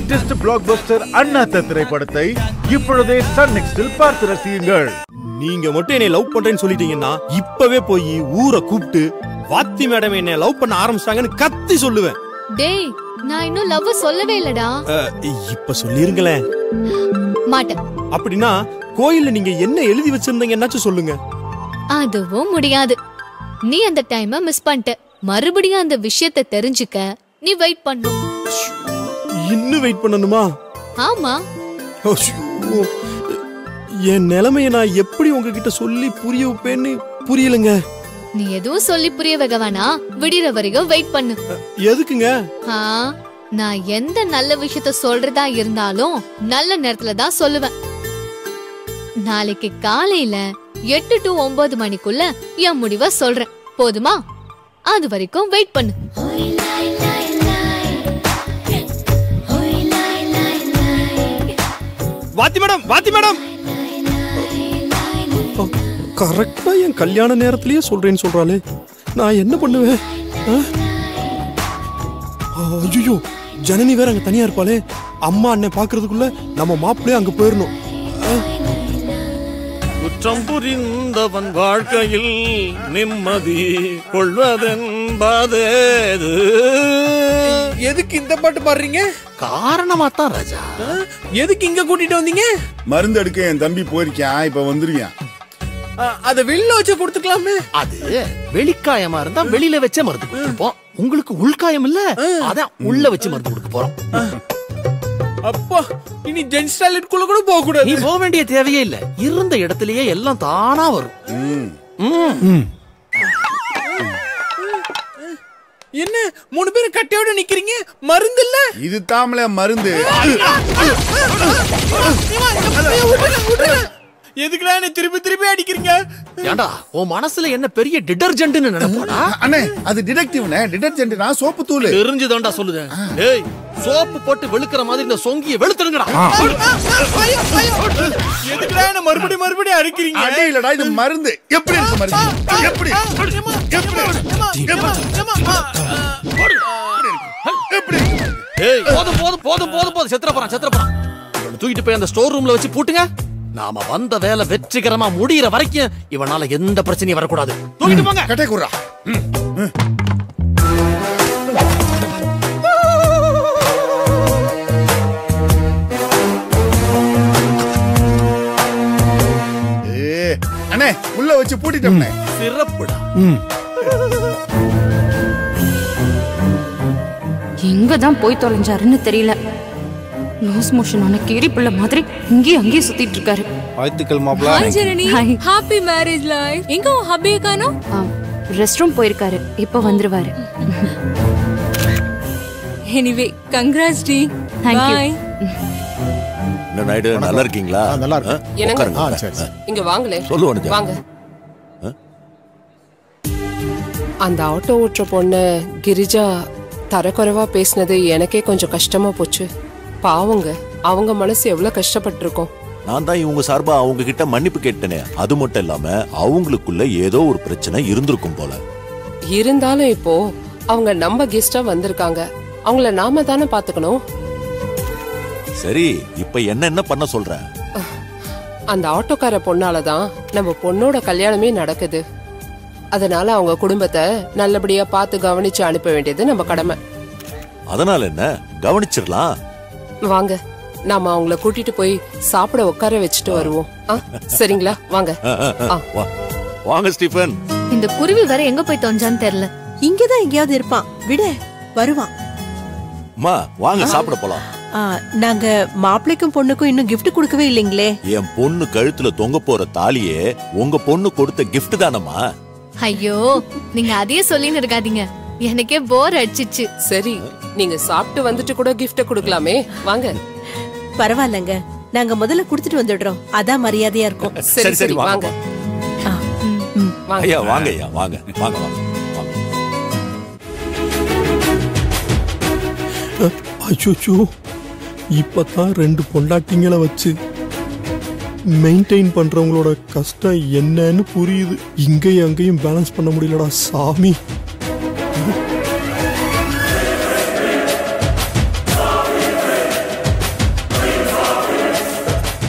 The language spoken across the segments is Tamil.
லேட்டஸ்ட் பிளாக் பஸ்டர் அண்ணாத்த திரைப்படத்தை இப்பொழுதே சன் நெக்ஸ்டில் பார்த்து ரசியுங்கள் நீங்க மட்டும் என்னை லவ் பண்றேன்னு சொல்லிட்டீங்கன்னா இப்பவே போய் ஊரை கூப்பிட்டு வாத்தி மேடம் என்னை லவ் பண்ண ஆரம்பிச்சிட்டாங்கன்னு கத்தி சொல்லுவேன் டேய் நான் இன்னும் லவ் சொல்லவே இல்லடா அஹ், இப்ப சொல்லிருங்களேன் மாட்டேன் அப்படின்னா கோயில்ல நீங்க என்ன எழுதி வச்சிருந்தீங்கன்னாச்சும் சொல்லுங்க அதுவும் முடியாது நீ அந்த டைம மிஸ் பண்ணிட்ட மறுபடியும் அந்த விஷயத்தை தெரிஞ்சுக்க நீ வெயிட் பண்ணும் இன்னும் வெயிட் பண்ணணுமா ஆமா ஐயோ, என் நிலைமைய நான் எப்படி உங்ககிட்ட சொல்லி புரிய வைப்பேன்னு புரியலங்க நீ எதுவும் சொல்லி புரிய வைக்க வேணாம் விடிற வரைக்கும் வெயிட் பண்ணு எதுக்குங்க ஆ, நான் எந்த நல்ல விஷயத்த சொல்றதா இருந்தாலும் நல்ல நேரத்துல தான் சொல்லுவேன் நாளைக்கு காலையில எட்டு டு ஒன்பது மணிக்குள்ள என் முடிவை சொல்றேன் போதுமா அது வரைக்கும் வெயிட் பண்ணு வாத்தி மேடம் வாத்தி மேடம் கரெக்டா என் கல்யாண நேரத்திலேயே சொல்றேன்னு சொல்றாளே நான் என்ன பண்ணுவேன் ஐயோ ஜனனி வேற அங்க தனியா இருப்பாளே அம்மா அண்ணன் பாக்குறதுக்குள்ள நம்ம மாப்பிள்ளையே அங்க போயிடணும் குற்றம் புரிந்தவன் வாழ்க்கையில் நிம்மதி கொள்வதென்பதேது எதுக்கு இந்த பாட்டு பாடுறீங்க காரணமா தான் ராஜா எதுக்கு இங்க கூட்டிட்டு வந்தீங்க மருந்து எடுக்க என் தம்பி போயிருக்கான் இப்ப வந்துருக்கான் அ, அத வெளில வச்சு கொடுத்துக்கலாமே அது வெளிக்காயமா இருந்தா வெளியில வச்சே மருந்து கொடுப்போம் உங்களுக்கு உள்காயம் இல்ல அதான் உள்ள வச்சு மருந்து கொடுக்க போறோம் அப்பா இனி ஜென்ஸ் டாய்லெட் குள்ள கூட போக நீ கூடாது போக வேண்டிய தேவையே இல்ல இருந்த இடத்திலேயே எல்லாம் தானா வரும் ம். என்ன மூணு பேரும் கட்டையோட நிக்கிறீங்க மருந்து இல்ல இது தாமல மருந்து எதுக்குலாம் என்ன திருப்பி திருப்பி அடிக்கிறீங்க ஏண்டா உன் மனசுல என்ன பெரிய டிடர்ஜென்ட்னு நினைப்பாடா அண்ணே அது டிடெக்டிவ்னே டிடர்ஜென்ட் நான் சோப்பு தூள் தெரிஞ்சுதான்டா சொல்லுதேன் டேய் சோப்பு போட்டு வெளுக்கிற மாதிரி இந்த சொங்கிய வெளுத்துருங்கடா எதுக்குலாம் என்ன மறுபடியும் மறுபடியும் அடிக்கிறீங்க அடே இல்லடா இது மருந்து எப்படி இருக்கு மருந்து எப்படி எப்படி எப்படி டேய் போதும் போதும் போதும் போதும் போதும் செத்துற போறான் செத்துற போறான் இவனை தூக்கிட்டு போய் அந்த ஸ்டோர் ரூம்ல வச்சு பூட்டுங்க நாம வந்த வேலை வெற்றிகரமா முடியிற வரைக்கும் இவனால எந்த பிரச்சனையும் வரக்கூடாது தூக்கிட்டு போங்க கட்டை குர்ரா ஏ அண்ணே உள்ள வச்சு பூட்டிட்டோம்னே சிறப்புடா எங்க தான் போய் தொலைஞ்சாருன்னு தெரியல லூஸ் மோஷன் ஆன கீரி பிள்ளை மாதிரி இங்கேயும் அங்கேயும் சுத்திட்டு இருக்காரு வாழ்த்துக்கள் மாப்பிள்ள hi Janani Hi. Happy marriage life எங்க உன் ஹப்பிய காணோம் ரெஸ்ட் ரூம் போயிருக்காரு இப்ப வந்துருவாரு எனிவே கங்க்ராட்ஸ் டி Thank you. பாய் என்ன நாயுடு நல்லா இருக்கீங்களா நல்லா என்னங்க? இங்க வாங்களே சொல்லு அனுஜா. வாங்க அந்த ஆட்டோ ஓட்டுற பொண்ணு கிரிஜா தரக்குறைவா பேசினது எனக்கே கொஞ்சம் கஷ்டமா போச்சு பாவங்க அவங்க மனசு எவ்வளவு கஷ்டப்பட்டிருக்கும் நான் தான் இவங்க சார்பா அவங்க கிட்ட மன்னிப்பு கேட்டனே அது மட்டும் இல்லாம அவங்களுக்குள்ள ஏதோ ஒரு பிரச்சனை இருந்திருக்கும் போல இருந்தாலும் இப்போ அவங்க நம்ம கெஸ்டா வந்திருக்காங்க அவங்கள நாம தானே பாத்துக்கணும் சரி இப்ப என்ன என்ன பண்ண சொல்ற அந்த ஆட்டோக்கார பொண்ணாலதான் நம்ம பொண்ணோட கல்யாணமே நடக்குது அதனால அவங்க குடும்பத்தை நல்லபடியா பார்த்து கவனிச்சு அனுப்ப வேண்டியது நம்ம கடமை அதனால என்ன கவனிச்சிடலாம் வாங்க நாம அவங்கள கூட்டிட்டு போய் சாப்பிட உட்கார வச்சுட்டு வருவோம் ஆ, சரிங்களா வாங்க ஆ, ஆ, ஆ. ஆ. வா- வாங்க ஸ்டீஃபன் இந்த குருவி வர எங்க போய் தொலைஞ்சான்னு தெரியல இங்கதான் எங்கேயாவது இருப்பான் விட வருவான் அம்மா வாங்க சாப்பிட போலாம் ஆ, நாங்க மாப்பிள்ளைக்கும் பொண்ணுக்கும் இன்னும் gift கொடுக்கவே இல்லைங்களே என் பொண்ணு கழுத்துல தொங்க போற தாலியே உங்க பொண்ணு கொடுத்த gift தானம்மா ஐயோ நீங்க அதையே சொல்லின்னு இருக்காதீங்க எனக்கே போர் அடிச்சிச்சு சரி நீங்க சாப்பிட்டு வந்துட்டு கூட gift கொடுக்கலாமே வாங்க பரவாயில்லங்க நாங்க முதல்ல கொடுத்துட்டு வந்துடுறோம் அதான் மரியாதையா இருக்கும் சரி சரி வாங்க ஆ, ம். வாங்க ஐயா வாங்க ஐயா வாங்க வாங்க வாங்க வாங்க அச்சோச்சோ இப்பதான் ரெண்டு பொண்டாட்டிங்களை வச்சு மெயின்டைன் பண்றவங்களோட கஷ்டம் என்னன்னு புரியுது இங்கேயும் அங்கேயும் பேலன்ஸ் பண்ண முடியலடா சாமி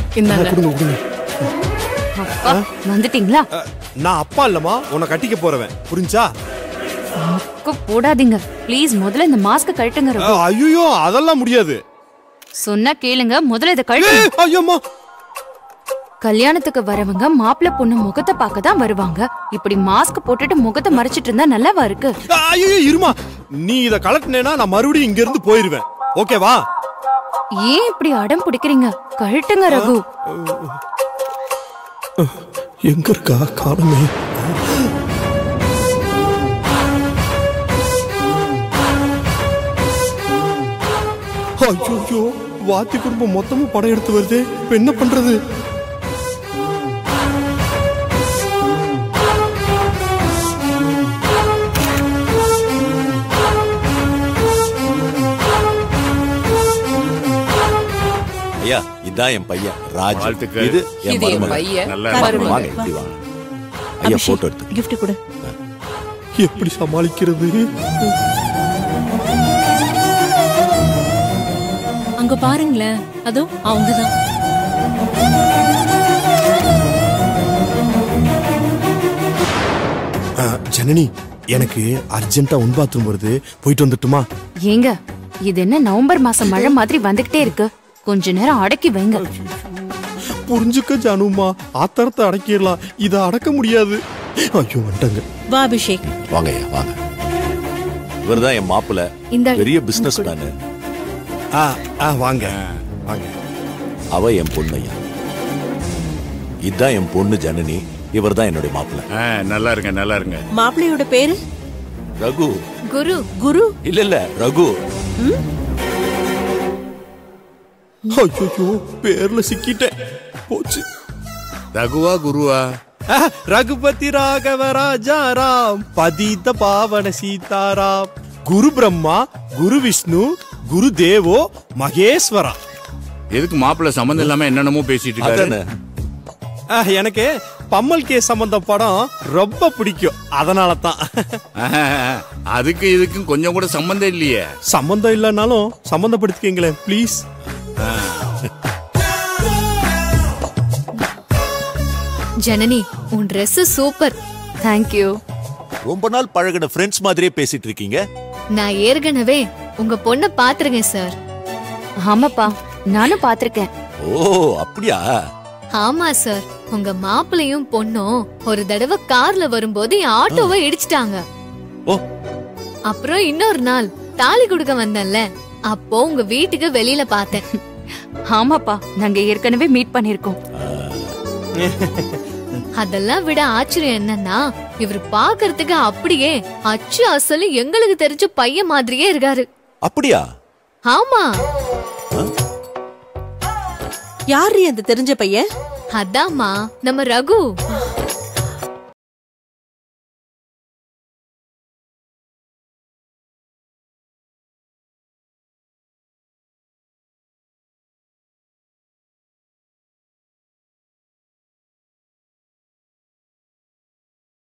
இந்தாங்க கொடுங்க கொடுங்க அப்பா வந்துட்டீங்களா நான் அப்பா இல்லம்மா உன்னை கட்டிக்க போறவன் புரிஞ்சா மொக்க போடாதீங்க ப்ளீஸ் முதல்ல இந்த மாஸ்க கழட்டுங்க ரகு ஐயோ அதெல்லாம் முடியாது சொன்னா கேளுங்க முதல்ல இதை கழட்டுங்க ஐயோம்மா கல்யாணத்துக்கு வரவங்க மாப்பிள்ளை பொண்ணு முகத்தை பார்க்க தான் வருவாங்க இப்படி மாஸ்க் போட்டுட்டு முகத்தை மறைச்சிட்டு இருந்தா நல்லாவா இருக்கு ஐயோ இருமா நீ இத கலட்டினேனா நான் மறுபடியும் இங்க இருந்து போயிருவேன் ஓகேவா ஏன் இப்படி அடம் பிடிக்கிறீங்க கழட்டுங்க ரகு எங்க இருக்கா காணுமே ஐயோ வாத்தி குடும்பம் மொத்தமும் படம் எடுத்து வருது இப்ப என்ன பண்றது ஐயா இதான் என் பையன் ராஜ் வாழ்த்துக்கள். இது என் இது என் மருமகன் பையன். நல்லா வாங்க, இருக்கணும். வாங்க இப்படி வாங்க ஐயா போட்டோ எடுத்து gift கொடு எப்படி சமாளிக்கிறது அங்க பாருங்களேன் அதோ அவங்கதான் ஆ, ஜனனி எனக்கு அர்ஜென்ட்டா ஒன் பாத்ரூம் வருது போயிட்டு வந்துட்டுமா ஏங்க இது என்ன நவம்பர் மாசம் மழை மாதிரி வந்துகிட்டே இருக்கு கொஞ்ச நேரம் அடக்கி வைங்க புரிஞ்சுக்க ஜானுமா ஆத்திரத்தை அடக்கிடலாம் இதை அடக்க முடியாது ஐயோ வந்துட்டாங்க வா அபிஷேக் வாங்க ஐயா வாங்க இவர்தான் என் மாப்பிள்ள இந்த பெரிய பிசினஸ் மேனு ஆ ஆ வாங்க வாங்க அவ என் பொண்ணு ஐயா இதான் என் பொண்ணு ஜனனி இவர்தான் என்னுடைய மாப்பிள்ள ஆ, நல்லா இருங்க நல்லா இருங்க மாப்பிள்ளையோட பேரு ரகு குரு குரு இல்ல இல்ல ரகு ஐயோ பேர்ல சிக்கிட்டேன் போச்சு ரகுவா குருவா ஆ, ரகுபதி ராகவ ராஜா ராம் பதித பாவன சீதாராம் குரு பிரம்மா குரு விஷ்ணு குரு தேவோ மகேஸ்வரா எதுக்கு மாப்பிள்ள சம்மந்தம் இல்லாம என்னென்னமோ பேசிட்டு இருக்காரு அதானே ஆ, எனக்கு பம்மல் கே சம்பந்த படம் ரொம்ப பிடிக்கும் அதனால தான் ஆஹா, அதுக்கு இதுக்கும் கொஞ்சம் கூட சம்மந்தம் இல்லையே சம்பந்தம் இல்லைனாலும் சம்பந்தப்படுத்திக்கங்களேன் ப்ளீஸ் ஜனனி உன் Dress சூப்பர் தேங்க்யூ ரொம்ப நாள் பழகின ஃப்ரெண்ட்ஸ் மாதிரியே பேசிட்டு இருக்கீங்க நான் ஏற்கனவே உங்க பொண்ண பாத்துருக்கேன் சார் ஆமாப்பா நானும் பாத்திருக்கேன் ஓ அப்படியா ஆமா சார் உங்க மாப்பிளையும் பொண்ணும் ஒரு தடவை கார்ல வரும்போது என் ஆட்டோவை இடிச்சிட்டாங்க ஓ அப்புறம் இன்னொரு நாள் தாலி கொடுக்க வந்தேன்ல அப்போ உங்க வீட்டுக்கு வெளியில பார்த்தேன் ஆமாப்பா நாங்க ஏற்கனவே மீட் பண்ணிருக்கோம் அதெல்லாம் விட ஆச்சரியம் என்னன்னா இவர் பாக்குறதுக்கு அப்படியே அச்சு அசலு எங்களுக்கு தெரிஞ்ச பையன் மாதிரியே இருக்காரு அப்படியா ஆமா யாரு அந்த தெரிஞ்ச பையன் அதாம்மா நம்ம ரகு